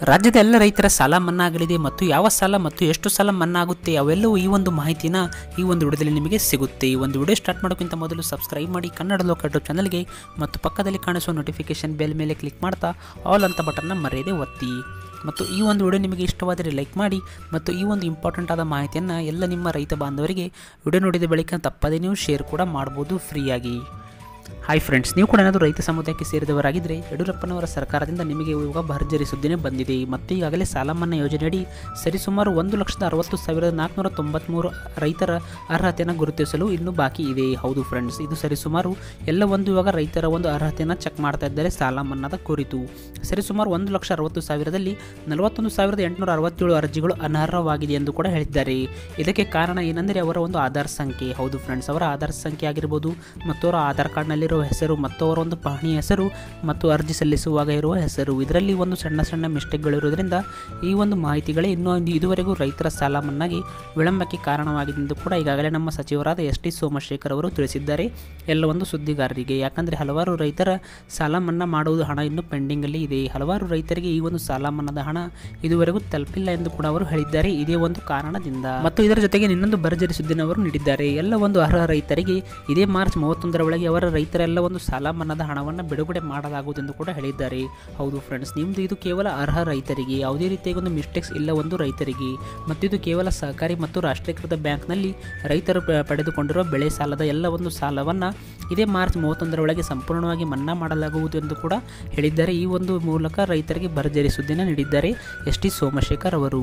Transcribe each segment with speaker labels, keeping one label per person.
Speaker 1: ರಾಜ್ಯದ ಎಲ್ಲ ರೈತರ ಸಾಲ ಮನ್ನಾ ಆಗಲಿದೆ ಮತ್ತು ಯಾವ ಸಾಲ ಮತ್ತು ಎಷ್ಟು ಸಾಲ ಮನ್ನಾ ಆಗುತ್ತೆ ಅವೆಲ್ಲವೂ ಈ ಒಂದು ಮಾಹಿತಿನ ಈ ಒಂದು ವಿಡಿಯೋದಲ್ಲಿ ನಿಮಗೆ ಸಿಗುತ್ತೆ ಈ ಒಂದು ವಿಡಿಯೋ ಸ್ಟಾರ್ಟ್ ಮಾಡೋಕ್ಕಿಂತ ಮೊದಲು ಸಬ್ಸ್ಕ್ರೈಬ್ ಮಾಡಿ ಕನ್ನಡ ಲೋಕ ಚಾನಲ್ಗೆ ಮತ್ತು ಪಕ್ಕದಲ್ಲಿ ಕಾಣಿಸುವ ನೋಟಿಫಿಕೇಶನ್ ಬೆಲ್ ಮೇಲೆ ಕ್ಲಿಕ್ ಮಾಡ್ತಾ ಆಲ್ ಅಂತ ಬಟನ್ನ ಮರೆಯದೆ ಒತ್ತಿ ಮತ್ತು ಈ ಒಂದು ವಿಡಿಯೋ ನಿಮಗೆ ಇಷ್ಟವಾದರೆ ಲೈಕ್ ಮಾಡಿ ಮತ್ತು ಈ ಒಂದು ಇಂಪಾರ್ಟೆಂಟ್ ಆದ ಮಾಹಿತಿಯನ್ನು ಎಲ್ಲ ನಿಮ್ಮ ರೈತ ಬಾಂಧವರಿಗೆ ವಿಡಿಯೋ ನೋಡಿದ ಬಳಿಕ ತಪ್ಪದೇ ನೀವು ಶೇರ್ ಕೂಡ ಮಾಡ್ಬೋದು ಫ್ರೀಯಾಗಿ ಹಾಯ್ ಫ್ರೆಂಡ್ಸ್ ನೀವು ಕೂಡ ಏನಾದರೂ ರೈತ ಸಮುದಾಯಕ್ಕೆ ಸೇರಿದವರಾಗಿದ್ದರೆ ಯಡಿಯೂರಪ್ಪನವರ ಸರ್ಕಾರದಿಂದ ನಿಮಗೆ ಇವಾಗ ಭರ್ಜರಿ ಸುದ್ದಿನೇ ಬಂದಿದೆ ಮತ್ತು ಈಗಾಗಲೇ ಸಾಲ ಮನ್ನಾ ಯೋಜನೆಯಡಿ ಸರಿಸುಮಾರು ಒಂದು ಲಕ್ಷದ ಅರವತ್ತು ಸಾವಿರದ ನಾಲ್ಕುನೂರ ತೊಂಬತ್ತ್ಮೂರು ರೈತರ ಅರ್ಹತೆಯನ್ನು ಗುರುತಿಸಲು ಇನ್ನೂ ಬಾಕಿ ಇದೆ ಹೌದು ಫ್ರೆಂಡ್ಸ್ ಇದು ಸರಿಸುಮಾರು ಎಲ್ಲ ಒಂದು ಇವಾಗ ರೈತರ ಒಂದು ಅರ್ಹತೆಯನ್ನು ಚೆಕ್ ಮಾಡ್ತಾ ಇದ್ದಾರೆ ಸಾಲ ಮನ್ನಾದ ಕುರಿತು ಸರಿಸುಮಾರು ಒಂದು ಲಕ್ಷ ಅರವತ್ತು ಸಾವಿರದಲ್ಲಿ ನಲವತ್ತೊಂದು ಸಾವಿರದ ಎಂಟುನೂರ ಅರವತ್ತೇಳು ಅರ್ಜಿಗಳು ಅನರ್ಹವಾಗಿದೆ ಎಂದು ಕೂಡ ಹೇಳಿದ್ದಾರೆ ಇದಕ್ಕೆ ಕಾರಣ ಏನೆಂದರೆ ಅವರ ಒಂದು ಆಧಾರ್ ಸಂಖ್ಯೆ ಹೌದು ಫ್ರೆಂಡ್ಸ್ ಅವರ ಆಧಾರ್ ಸಂಖ್ಯೆ ಆಗಿರ್ಬೋದು ಮತ್ತು ಅವರ ಆಧಾರ್ ಕಾರ್ಡ್ನಲ್ಲಿರುವ ಹೆಸರು ಮತ್ತು ಅವರ ಒಂದು ಪಹಣಿ ಹೆಸರು ಮತ್ತು ಅರ್ಜಿ ಸಲ್ಲಿಸುವಾಗ ಇರುವ ಹೆಸರು ಇದರಲ್ಲಿ ಒಂದು ಸಣ್ಣ ಸಣ್ಣ ಮಿಸ್ಟೇಕ್ಗಳಿರೋದ್ರಿಂದ ಈ ಒಂದು ಮಾಹಿತಿಗಳೇ ಇನ್ನೂ ಒಂದು ಇದುವರೆಗೂ ರೈತರ ಸಾಲ ಮನ್ನಾಗಿ ವಿಳಂಬಕ್ಕೆ ಕಾರಣವಾಗಿದೆ ಎಂದು ಕೂಡ ಈಗಾಗಲೇ ನಮ್ಮ ಸಚಿವರಾದ ಎಸ್ ಟಿ ಸೋಮಶೇಖರ್ ಅವರು ತಿಳಿಸಿದ್ದಾರೆ ಎಲ್ಲ ಒಂದು ಸುದ್ದಿಗಾರರಿಗೆ ಯಾಕಂದರೆ ಹಲವಾರು ರೈತರ ಸಾಲ ಮನ್ನಾ ಮಾಡುವುದು ಹಣ ಇನ್ನೂ ಪೆಂಡಿಂಗಲ್ಲಿ ಇದೆ ಹಲವಾರು ರೈತರಿಗೆ ಈ ಒಂದು ಸಾಲ ಮನ್ನಾದ ಹಣ ಇದುವರೆಗೂ ತಲುಪಿಲ್ಲ ಎಂದು ಕೂಡ ಅವರು ಹೇಳಿದ್ದಾರೆ ಇದೇ ಒಂದು ಕಾರಣದಿಂದ ಮತ್ತು ಇದರ ಜೊತೆಗೆ ಇನ್ನೊಂದು ಭರ್ಜರಿ ಸುದ್ದಿನ ಅವರು ನೀಡಿದ್ದಾರೆ ಎಲ್ಲ ಒಂದು ಅರ್ಹ ರೈತರಿಗೆ ಇದೇ ಮಾರ್ಚ್ ಮೂವತ್ತೊಂದರ ಒಳಗೆ ಅವರ ರೈತರೆಲ್ಲ ಒಂದು ಸಾಲ ಮನ್ನಾದ ಹಣವನ್ನು ಬಿಡುಗಡೆ ಮಾಡಲಾಗುವುದೆಂದು ಕೂಡ ಹೇಳಿದ್ದಾರೆ ಹೌದು ಫ್ರೆಂಡ್ಸ್ ನಿಮ್ಮದು ಇದು ಕೇವಲ ಅರ್ಹ ರೈತರಿಗೆ ಯಾವುದೇ ರೀತಿಯ ಒಂದು ಮಿಸ್ಟೇಕ್ಸ್ ಇಲ್ಲ ಒಂದು ರೈತರಿಗೆ ಮತ್ತು ಇದು ಕೇವಲ ಸಹಕಾರಿ ಮತ್ತು ರಾಷ್ಟ್ರೀಕೃತ ಬ್ಯಾಂಕ್ನಲ್ಲಿ ರೈತರು ಪ- ಪಡೆದುಕೊಂಡಿರುವ ಬೆಳೆ ಸಾಲದ ಎಲ್ಲ ಒಂದು ಸಾಲವನ್ನು ಇದೇ ಮಾರ್ಚ್ ಮೂವತ್ತೊಂದರ ಒಳಗೆ ಸಂಪೂರ್ಣವಾಗಿ ಮನ್ನಾ ಮಾಡಲಾಗುವುದು ಎಂದು ಕೂಡ ಹೇಳಿದ್ದಾರೆ ಈ ಒಂದು ಮೂಲಕ ರೈತರಿಗೆ ಭರ್ಜರಿ ಸುದ್ದಿನ ನೀಡಿದ್ದಾರೆ ಎಸ್ ಟಿ ಸೋಮಶೇಖರ್ ಅವರು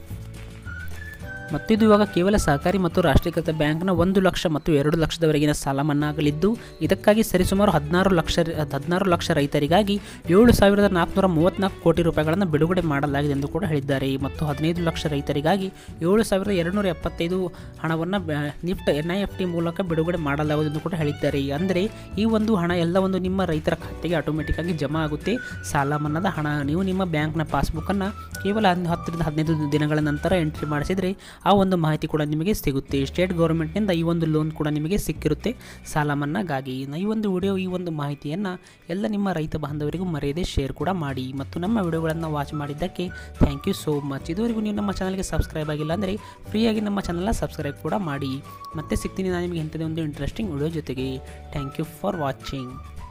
Speaker 1: ಮತ್ತು ಇದು ಇವಾಗ ಕೇವಲ ಸಹಕಾರಿ ಮತ್ತು ರಾಷ್ಟ್ರೀಕೃತ ಬ್ಯಾಂಕ್ನ ಒಂದು ಲಕ್ಷ ಮತ್ತು ಎರಡು ಲಕ್ಷದವರೆಗಿನ ಸಾಲ ಮನ್ನಾ ಆಗಲಿದ್ದು ಇದಕ್ಕಾಗಿ ಸರಿಸುಮಾರು ಹದಿನಾರು ಲಕ್ಷ ಹದಿನಾರು ಲಕ್ಷ ರೈತರಿಗಾಗಿ ಏಳು ಸಾವಿರದ ನಾಲ್ಕುನೂರ ಮೂವತ್ತ್ನಾಲ್ಕು ಕೋಟಿ ರೂಪಾಯಿಗಳನ್ನು ಬಿಡುಗಡೆ ಮಾಡಲಾಗಿದೆ ಎಂದು ಕೂಡ ಹೇಳಿದ್ದಾರೆ ಮತ್ತು ಹದಿನೈದು ಲಕ್ಷ ರೈತರಿಗಾಗಿ ಏಳು ಸಾವಿರದ ಎರಡುನೂರ ಎಪ್ಪತ್ತೈದು ಹಣವನ್ನು NIFT N I F T ಮೂಲಕ ಬಿಡುಗಡೆ ಮಾಡಲಾಗುವುದು ಎಂದು ಕೂಡ ಹೇಳಿದ್ದಾರೆ ಅಂದರೆ ಈ ಒಂದು ಹಣ ಎಲ್ಲ ಒಂದು ನಿಮ್ಮ ರೈತರ ಖಾತೆಗೆ ಆಟೋಮೆಟಿಕ್ಕಾಗಿ ಜಮಾ ಆಗುತ್ತೆ ಸಾಲ ಮನ್ನಾದ ಹಣ ನೀವು ನಿಮ್ಮ ಬ್ಯಾಂಕ್ನ ಪಾಸ್ಬುಕ್ಕನ್ನು ಕೇವಲ ಹನ್- ಹತ್ತರಿಂದ ಹದಿನೈದು ದಿನಗಳ ನಂತರ ಎಂಟ್ರಿ ಮಾಡಿಸಿದರೆ ಆ ಒಂದು ಮಾಹಿತಿ ಕೂಡ ನಿಮಗೆ ಸಿಗುತ್ತೆ ಸ್ಟೇಟ್ ಗೌರ್ಮೆಂಟ್ನಿಂದ ಈ ಒಂದು ಲೋನ್ ಕೂಡ ನಿಮಗೆ ಸಿಕ್ಕಿರುತ್ತೆ ಸಾಲ ಮನ್ನಾಗಾಗಿ ನ- ಈ ಒಂದು ವಿಡಿಯೋ ಈ ಒಂದು ಮಾಹಿತಿಯನ್ನು ಎಲ್ಲ ನಿಮ್ಮ ರೈತ ಬಾಂಧವರಿಗೂ ಮರೆಯದೆ ಶೇರ್ ಕೂಡ ಮಾಡಿ ಮತ್ತು ನಮ್ಮ ವಿಡಿಯೋಗಳನ್ನು ವಾಚ್ ಮಾಡಿದ್ದಕ್ಕೆ ಥ್ಯಾಂಕ್ ಯು ಸೋ ಮಚ್ ಇದುವರೆಗೂ ನೀವು ನಮ್ಮ ಚಾನಲ್ಗೆ ಸಬ್ಸ್ಕ್ರೈಬ್ ಆಗಿಲ್ಲ ಅಂದರೆ ಫ್ರೀಯಾಗಿ ನಮ್ಮ ಚಾನಲ್ನ ಸಬ್ಸ್ಕ್ರೈಬ್ ಕೂಡ ಮಾಡಿ ಮತ್ತೆ ಸಿಗ್ತೀನಿ ನಾನು ನಿಮಗೆ ಇಂಥದ್ದೇ ಒಂದು ಇಂಟ್ರೆಸ್ಟಿಂಗ್ ವಿಡಿಯೋ ಜೊತೆಗೆ ಥ್ಯಾಂಕ್ ಯು ಫಾರ್ ವಾಚಿಂಗ್